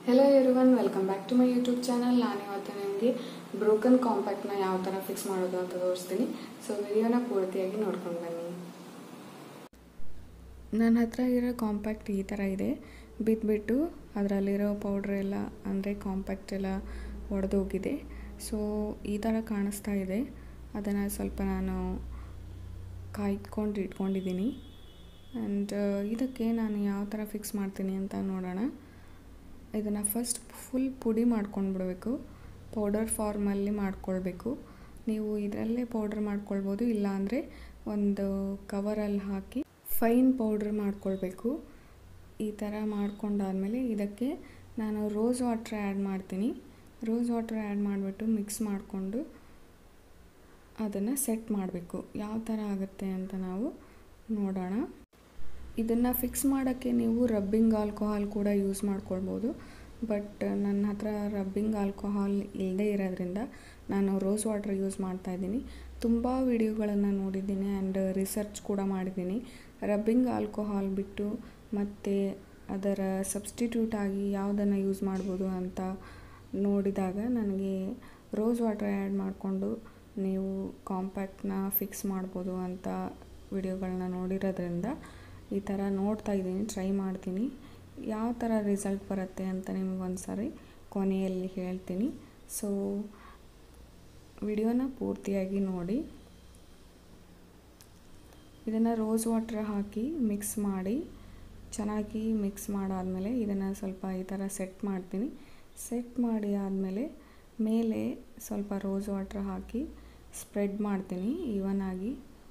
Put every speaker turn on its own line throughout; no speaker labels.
Hello everyone welcome back to my YouTube channel ನಾನು ಇವತ್ತು ನಿಮಗೆ ಬ್ರೋಕನ್ ಕಾಂಪ್ಯಾಕ್ಟ್ನ ಯಾವ ಥರ ಫಿಕ್ಸ್ ಮಾಡೋದು ಅಂತ ತೋರಿಸ್ತೀನಿ ಸೊ ವಿಡಿಯೋನ ಪೂರ್ತಿಯಾಗಿ ನೋಡ್ಕೊಂಡು ಬನ್ನಿ ನನ್ನ ಹತ್ರ ಇರೋ ಕಾಂಪ್ಯಾಕ್ಟ್ ಈ ಥರ ಇದೆ ಬಿದ್ದುಬಿಟ್ಟು ಅದರಲ್ಲಿರೋ ಪೌಡ್ರ್ ಎಲ್ಲ ಅಂದರೆ ಕಾಂಪ್ಯಾಕ್ಟ್ ಎಲ್ಲ ಒಡೆದೋಗಿದೆ ಸೊ ಈ ಥರ ಕಾಣಿಸ್ತಾ ಇದೆ ಅದನ್ನು ಸ್ವಲ್ಪ ನಾನು ಕಾಯ್ಕೊಂಡು ಇಟ್ಕೊಂಡಿದ್ದೀನಿ ಆ್ಯಂಡ್ ಇದಕ್ಕೆ ನಾನು ಯಾವ ಥರ ಫಿಕ್ಸ್ ಮಾಡ್ತೀನಿ ಅಂತ ನೋಡೋಣ ಇದನ್ನು ಫಸ್ಟ್ ಫುಲ್ ಪುಡಿ ಮಾಡ್ಕೊಂಡ್ಬಿಡ್ಬೇಕು ಪೌಡರ್ ಫಾರ್ಮಲ್ಲಿ ಮಾಡ್ಕೊಳ್ಬೇಕು ನೀವು ಇದರಲ್ಲೇ ಪೌಡ್ರ್ ಮಾಡ್ಕೊಳ್ಬೋದು ಇಲ್ಲಾಂದರೆ ಒಂದು ಕವರಲ್ಲಿ ಹಾಕಿ ಫೈನ್ ಪೌಡ್ರ್ ಮಾಡ್ಕೊಳ್ಬೇಕು ಈ ಥರ ಮಾಡ್ಕೊಂಡಾದಮೇಲೆ ಇದಕ್ಕೆ ನಾನು ರೋಸ್ ವಾಟ್ರ್ ಆ್ಯಡ್ ಮಾಡ್ತೀನಿ ರೋಸ್ ವಾಟ್ರ್ ಆ್ಯಡ್ ಮಾಡಿಬಿಟ್ಟು ಮಿಕ್ಸ್ ಮಾಡಿಕೊಂಡು ಅದನ್ನು ಸೆಟ್ ಮಾಡಬೇಕು ಯಾವ ಥರ ಆಗುತ್ತೆ ಅಂತ ನಾವು ನೋಡೋಣ ಇದನ್ನು ಫಿಕ್ಸ್ ಮಾಡೋಕ್ಕೆ ನೀವು ರಬ್ಬಿಂಗ್ ಆಲ್ಕೋಹಾಲ್ ಕೂಡ ಯೂಸ್ ಮಾಡ್ಕೊಳ್ಬೋದು ಬಟ್ ನನ್ನ ಹತ್ರ ರಬ್ಬಿಂಗ್ ಆಲ್ಕೋಹಾಲ್ ಇಲ್ಲದೇ ಇರೋದ್ರಿಂದ ನಾನು ರೋಸ್ ವಾಟರ್ ಯೂಸ್ ಮಾಡ್ತಾಯಿದ್ದೀನಿ ತುಂಬ ವಿಡಿಯೋಗಳನ್ನು ನೋಡಿದ್ದೀನಿ ಆ್ಯಂಡ್ ರಿಸರ್ಚ್ ಕೂಡ ಮಾಡಿದ್ದೀನಿ ರಬ್ಬಿಂಗ್ ಆಲ್ಕೋಹಾಲ್ ಬಿಟ್ಟು ಮತ್ತು ಅದರ ಸಬ್ಸ್ಟಿಟ್ಯೂಟ್ ಆಗಿ ಯಾವುದನ್ನು ಯೂಸ್ ಮಾಡ್ಬೋದು ಅಂತ ನೋಡಿದಾಗ ನನಗೆ ರೋಸ್ ವಾಟರ್ ಆ್ಯಡ್ ಮಾಡಿಕೊಂಡು ನೀವು ಕಾಂಪ್ಯಾಕ್ಟ್ನ ಫಿಕ್ಸ್ ಮಾಡ್ಬೋದು ಅಂತ ವಿಡಿಯೋಗಳನ್ನ ನೋಡಿರೋದ್ರಿಂದ ಈ ಥರ ನೋಡ್ತಾ ಇದ್ದೀನಿ ಟ್ರೈ ಮಾಡ್ತೀನಿ ಯಾವ ಥರ ರಿಸಲ್ಟ್ ಬರುತ್ತೆ ಅಂತ ನಿಮಗೊಂದು ಸಾರಿ ಕೊನೆಯಲ್ಲಿ ಹೇಳ್ತೀನಿ ಸೊ ವಿಡಿಯೋನ ಪೂರ್ತಿಯಾಗಿ ನೋಡಿ ಇದನ್ನು ರೋಸ್ ವಾಟ್ರ್ ಹಾಕಿ ಮಿಕ್ಸ್ ಮಾಡಿ ಚೆನ್ನಾಗಿ ಮಿಕ್ಸ್ ಮಾಡಾದಮೇಲೆ ಇದನ್ನು ಸ್ವಲ್ಪ ಈ ಥರ ಸೆಟ್ ಮಾಡ್ತೀನಿ ಸೆಟ್ ಮಾಡಿ ಆದಮೇಲೆ ಮೇಲೆ ಸ್ವಲ್ಪ ರೋಸ್ ವಾಟ್ರ್ ಹಾಕಿ ಸ್ಪ್ರೆಡ್ ಮಾಡ್ತೀನಿ ಈವನ್ ಆಗಿ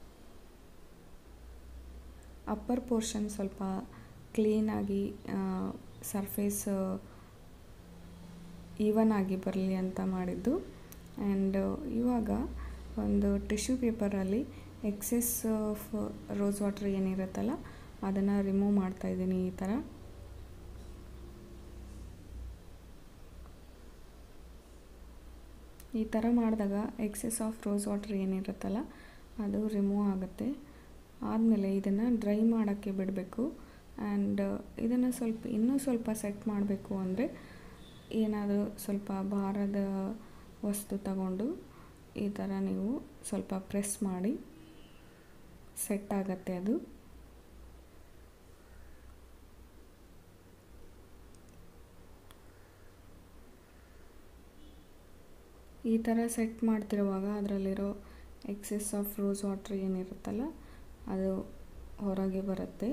ಅಪ್ಪರ್ ಪೋರ್ಷನ್ ಸ್ವಲ್ಪ ಕ್ಲೀನಾಗಿ ಸರ್ಫೇಸ್ ಈವನ್ ಆಗಿ ಬರಲಿ ಅಂತ ಮಾಡಿದ್ದು ಆ್ಯಂಡ್ ಇವಾಗ ಒಂದು ಟಿಶ್ಯೂ ಪೇಪರಲ್ಲಿ ಎಕ್ಸೆಸ್ ಆಫ್ ರೋಸ್ ವಾಟರ್ ಏನಿರುತ್ತಲ್ಲ ಅದನ್ನು ರಿಮೂವ್ ಮಾಡ್ತಾಯಿದ್ದೀನಿ ಈ ಥರ ಈ ಥರ ಮಾಡಿದಾಗ ಎಕ್ಸೆಸ್ ಆಫ್ ರೋಸ್ ವಾಟರ್ ಏನಿರುತ್ತಲ್ಲ ಅದು ರಿಮೂವ್ ಆಗುತ್ತೆ ಆದಮೇಲೆ ಇದನ್ನು ಡ್ರೈ ಮಾಡೋಕ್ಕೆ ಬಿಡಬೇಕು ಆ್ಯಂಡ್ ಇದನ್ನು ಸ್ವಲ್ಪ ಇನ್ನೂ ಸ್ವಲ್ಪ ಸೆಟ್ ಮಾಡಬೇಕು ಅಂದರೆ ಏನಾದರೂ ಸ್ವಲ್ಪ ಭಾರದ ವಸ್ತು ತಗೊಂಡು ಈ ಥರ ನೀವು ಸ್ವಲ್ಪ ಪ್ರೆಸ್ ಮಾಡಿ ಸೆಟ್ ಆಗತ್ತೆ ಅದು ಈ ಥರ ಸೆಟ್ ಮಾಡ್ತಿರುವಾಗ ಅದರಲ್ಲಿರೋ ಎಕ್ಸೆಸ್ ಆಫ್ ರೋಸ್ ವಾಟ್ರ್ ಏನಿರುತ್ತಲ್ಲ ಅದು ಹೊರಗೆ ಬರುತ್ತೆ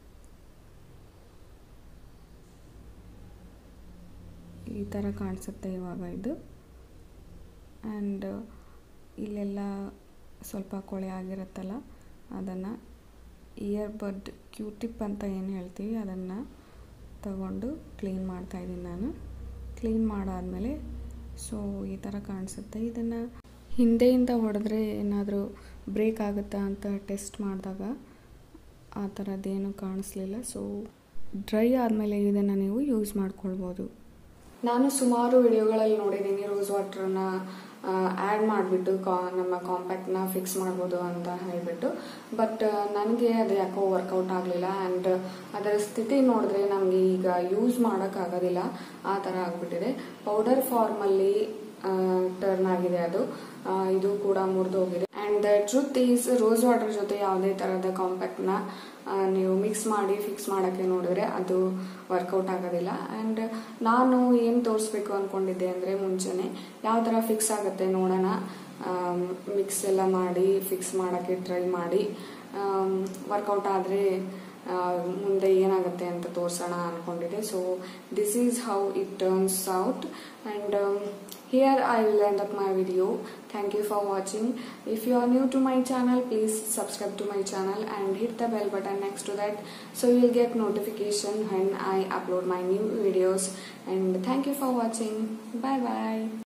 ಈ ಥರ ಕಾಣಿಸುತ್ತೆ ಇವಾಗ ಇದು ಆ್ಯಂಡ್ ಇಲ್ಲೆಲ್ಲ ಸ್ವಲ್ಪ ಕೊಳೆ ಆಗಿರುತ್ತಲ್ಲ ಅದನ್ನು ಇಯರ್ ಬಡ್ ಕ್ಯೂಟಿಪ್ ಅಂತ ಏನು ಹೇಳ್ತೀವಿ ಅದನ್ನು ತಗೊಂಡು ಕ್ಲೀನ್ ಮಾಡ್ತಾಯಿದ್ದೀನಿ ನಾನು ಕ್ಲೀನ್ ಮಾಡಾದಮೇಲೆ ಸೊ ಈ ಥರ ಕಾಣಿಸುತ್ತೆ ಇದನ್ನು ಹಿಂದೆಯಿಂದ ಹೊಡೆದ್ರೆ ಏನಾದರೂ ಬ್ರೇಕ್ ಆಗುತ್ತಾ ಅಂತ ಟೆಸ್ಟ್ ಮಾಡಿದಾಗ ಆ ಥರದ್ದೇನು ಕಾಣಿಸ್ಲಿಲ್ಲ ಸೊ ಡ್ರೈ ಆದಮೇಲೆ ಇದನ್ನು ನೀವು ಯೂಸ್ ಮಾಡ್ಕೊಳ್ಬೋದು ನಾನು ಸುಮಾರು ವಿಡಿಯೋಗಳಲ್ಲಿ ನೋಡಿದ್ದೀನಿ ರೋಸ್ ವಾಟ್ರನ್ನ ಆ್ಯಡ್ ಮಾಡಿಬಿಟ್ಟು ಕಾ ನಮ್ಮ ಕಾಂಪ್ಯಾಕ್ಟ್ನ ಫಿಕ್ಸ್ ಮಾಡ್ಬೋದು ಅಂತ ಹೇಳಿಬಿಟ್ಟು ಬಟ್ ನನಗೆ ಅದು ಯಾಕೋ ವರ್ಕೌಟ್ ಆಗಲಿಲ್ಲ ಆ್ಯಂಡ್ ಅದರ ಸ್ಥಿತಿ ನೋಡಿದ್ರೆ ನಮಗೆ ಈಗ ಯೂಸ್ ಮಾಡೋಕ್ಕಾಗೋದಿಲ್ಲ ಆ ಥರ ಆಗಿಬಿಟ್ಟಿದೆ ಪೌಡರ್ ಫಾರ್ಮಲ್ಲಿ ಟರ್ನ್ ಆಗಿದೆ ಅದು ಇದು ಕೂಡ ಮುರಿದೋಗಿದೆ and the truth is rose water ಜೊತೆ ಯಾವುದೇ ಥರದ ಕಾಂಪ್ಯಾಕ್ಟ್ನ ನೀವು ಮಿಕ್ಸ್ ಮಾಡಿ ಫಿಕ್ಸ್ ಮಾಡೋಕ್ಕೆ ನೋಡಿದ್ರೆ ಅದು ವರ್ಕೌಟ್ ಆಗೋದಿಲ್ಲ ಆ್ಯಂಡ್ ನಾನು ಏನು ತೋರಿಸ್ಬೇಕು ಅಂದ್ಕೊಂಡಿದ್ದೆ ಅಂದರೆ ಮುಂಚೆನೆ ಯಾವ ಥರ ಫಿಕ್ಸ್ ಆಗುತ್ತೆ ನೋಡೋಣ ಮಿಕ್ಸ್ ಎಲ್ಲ ಮಾಡಿ ಫಿಕ್ಸ್ ಮಾಡೋಕ್ಕೆ ಟ್ರೈ ಮಾಡಿ ವರ್ಕೌಟ್ ಆದರೆ ಮುಂದೆ ಏನಾಗುತ್ತೆ ಅಂತ ತೋರಿಸೋಣ ಅಂದ್ಕೊಂಡಿದ್ದೆ so this is how it turns out and here I will end up my video. Thank you for watching. If you are new to my channel, please subscribe to my channel and hit the bell button next to that so you'll get notification when I upload my new videos. And thank you for watching. Bye bye.